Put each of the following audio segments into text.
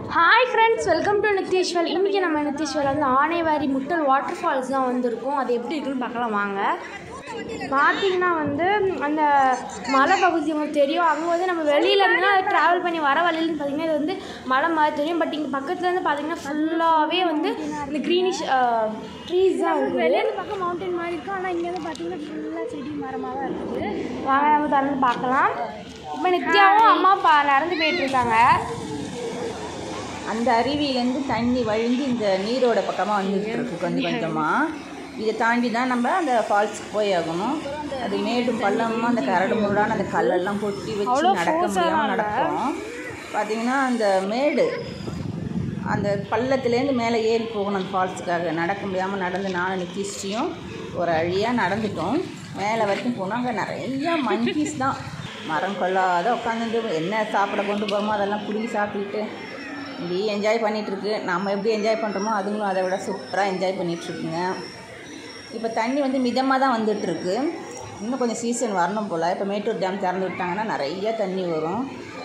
hi friends welcome to நித்தீஸ்வல் இன்றைக்கி நம்ம நித்தீஸ்வரில் வந்து ஆனைவாரி முட்டல் வாட்டர் ஃபால்ஸ் தான் வந்திருக்கோம் அது எப்படி இருக்குன்னு பார்க்கலாம் வாங்க பார்த்தீங்கன்னா வந்து அந்த மலை பகுதி உங்களுக்கு தெரியும் அங்கே வந்து நம்ம வெளியில இருந்துனா ட்ராவல் பண்ணி வர வழியிலன்னு பார்த்தீங்கன்னா இது வந்து மலை மாதிரி தெரியும் பட் இங்கே பக்கத்துல இருந்து பார்த்தீங்கன்னா ஃபுல்லாகவே வந்து இந்த க்ரீனிஷ் ட்ரீஸ் தான் இருக்குது வெளியிருந்து பக்கம் மவுண்டன் மாதிரி இருக்கும் ஆனால் இங்கேருந்து பார்த்தீங்கன்னா ஃபுல்லாக செடி மரமாக தான் இருக்குது வாங்க நம்ம திறந்து பார்க்கலாம் இப்போ நித்யாவும் அம்மா பா நடந்து போயிட்டு இருக்காங்க அந்த அருவியிலேருந்து தண்ணி வழிஞ்சு இந்த நீரோட பக்கமாக வந்துட்டு இருக்கு கொஞ்சம் கொஞ்சமாக இதை தாண்டி தான் நம்ம அந்த ஃபால்ஸ்க்கு போய் ஆகணும் அது மேடும் பள்ளமும் அந்த கரடு முரடான அந்த கல்லெல்லாம் கொட்டி வச்சு நடக்க முடியாமல் நடக்கும் பார்த்தீங்கன்னா அந்த மேடு அந்த பள்ளத்துலேருந்து மேலே ஏறி போகணும் அந்த ஃபால்ஸுக்காக நடக்க முடியாமல் நடந்து நானும் நித்திஷ்டியும் ஒரு அழியாக நடந்துட்டோம் மேலே வரைக்கும் போனால் அங்கே நிறைய மங்கீஸ் தான் மரம் கொள்ளாத உட்காந்துட்டு என்ன சாப்பிட கொண்டு போகிறோமோ அதெல்லாம் பிடிங்கி சாப்பிட்டுட்டு இப்படி என்ஜாய் பண்ணிகிட்ருக்கு நம்ம எப்படி என்ஜாய் பண்ணுறோமோ அதுங்களும் அதை விட சூப்பராக என்ஜாய் பண்ணிகிட்ருக்குங்க இப்போ தண்ணி வந்து மிதமாக தான் வந்துட்டுருக்கு இன்னும் கொஞ்சம் சீசன் வரணும் போல் இப்போ மேட்டூர் டேம் திறந்து விட்டாங்கன்னா நிறைய தண்ணி வரும்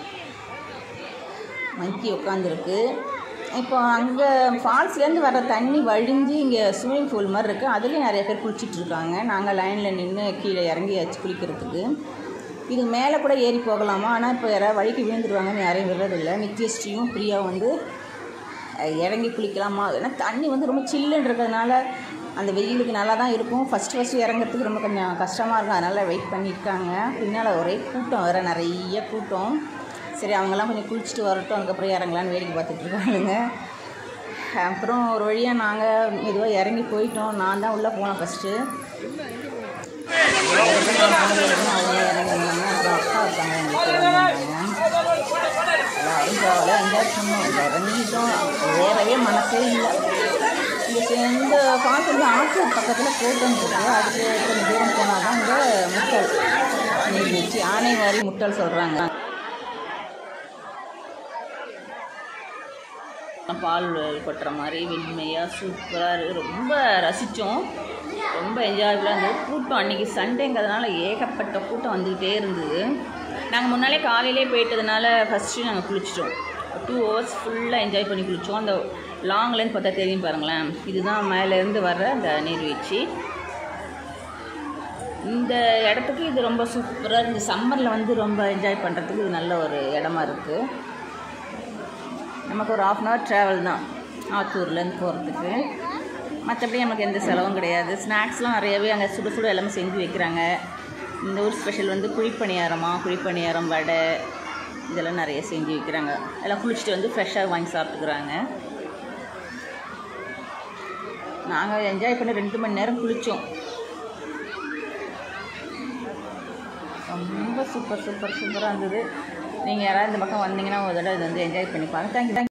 மங்கி உட்காந்துருக்கு இப்போ அங்கே ஃபால்ஸ்லேருந்து வர தண்ணி வழிஞ்சு இங்கே ஸ்விம்மிங் பூல் மாதிரி இருக்குது அதுலேயும் நிறைய பேர் குளிச்சிட்டு இருக்காங்க நாங்கள் லைனில் நின்று கீழே இறங்கியாச்சு குளிக்கிறதுக்கு இது மேலே கூட ஏறி போகலாமா ஆனால் இப்போ யாராவது வழிக்கு விழுந்துருவாங்கன்னு யாரையும் விடுறதில்ல நித்யஸ்ரீயும் பிரியாவும் வந்து அஹ், இறங்கி குளிக்கலாமா ஏன்னா தண்ணி வந்து ரொம்ப சில்லுன்னு இருக்கிறதுனால அந்த வெயிலுக்கு நல்லா தான் இருக்கும் ஃபஸ்ட்டு ஃபஸ்ட்டு இறங்குறதுக்கு ரொம்ப கொஞ்சம் கஷ்டமாக இருக்கும் அதனால் வெயிட் பண்ணியிருக்காங்க பின்னால் ஒரே கூட்டம் வேறு நிறைய கூட்டம் சரி அவங்கெல்லாம் கொஞ்சம் குளிச்சுட்டு வரட்டும் அதுக்கப்புறம் இறங்கலான்னு வேடிக்கை பார்த்துட்டு இருக்காங்க அப்புறம் ஒரு வழியாக நாங்கள் மெதுவாக இறங்கி போயிட்டோம் நான் தான் உள்ளே போனேன் ஃபஸ்ட்டு அவங்க இறங்கி வந்தாங்க அப்புறம் அப்பா இருக்காங்க எங்களுக்கு எல்லாரும் ஜாலியாக என்ஜாய் பண்ணோம் இறங்கிட்டோம் வேறவே மனசே இல்லை இந்த சே- இந்த ஃபால்ஸ் வந்து ஆத்தூர் பக்கத்தில் கோட்டம் இருக்குது அதுக்கு கொஞ்சம் தூரம் போனால் தான் இங்கே முட்டல் நீர்வீழ்ச்சி ஆனைவாரி முட்டல் சொல்கிறாங்க பால் கொட்டுற மாதிரி வெண்மையாக சூப்பராக இருக்குது ரொம்ப ரசித்தோம் ரொம்ப என்ஜாயபுளாக இருந்தது கூட்டம் அன்றைக்கி சண்டேங்கிறதுனால ஏகப்பட்ட கூட்டம் வந்துக்கிட்டே இருந்தது நாங்கள் முன்னாலே காலையிலே போயிட்டதுனால ஃபஸ்ட்டு நாங்கள் குளிச்சிட்டோம் டூ ஹவர்ஸ் ஃபுல்லாக என்ஜாய் பண்ணி குளித்தோம் அந்த லாங்லேருந்து பார்த்தா தெரியும் பாருங்களேன் இதுதான் மேலேருந்து வர்ற அந்த நீர்வீழ்ச்சி இந்த இடத்துக்கு இது ரொம்ப சூப்பராக இந்த சம்மரில் வந்து ரொம்ப என்ஜாய் பண்ணுறதுக்கு இது நல்ல ஒரு இடமா இருக்குது நமக்கு ஒரு ஆஃப் அன் ஹவர் ட்ராவல் தான் ஆத்தூர்லேருந்து போகிறதுக்கு மற்றபடி நமக்கு எந்த செலவும் கிடையாது ஸ்நாக்ஸ்லாம் நிறையவே அங்கே சுட சுட எல்லாமே செஞ்சு வைக்கிறாங்க இந்த ஊர் ஸ்பெஷல் வந்து குழிப்பணியாரமா குழிப்பணியாரம் வடை இதெல்லாம் நிறைய செஞ்சு வைக்கிறாங்க எல்லாம் குளிச்சுட்டு வந்து ஃப்ரெஷ்ஷாக வாங்கி சாப்பிட்டுக்கிறாங்க நாங்கள் என்ஜாய் பண்ணி ரெண்டு மணி நேரம் குளித்தோம் ரொம்ப சூப்பர் சூப்பர் சூப்பராக இருந்தது நீங்கள் யாராவது இந்த பக்கம் வந்தீங்கன்னா ஒரு தடவை இது வந்து என்ஜாய் பண்ணி பாருங்க தேங்க்யூ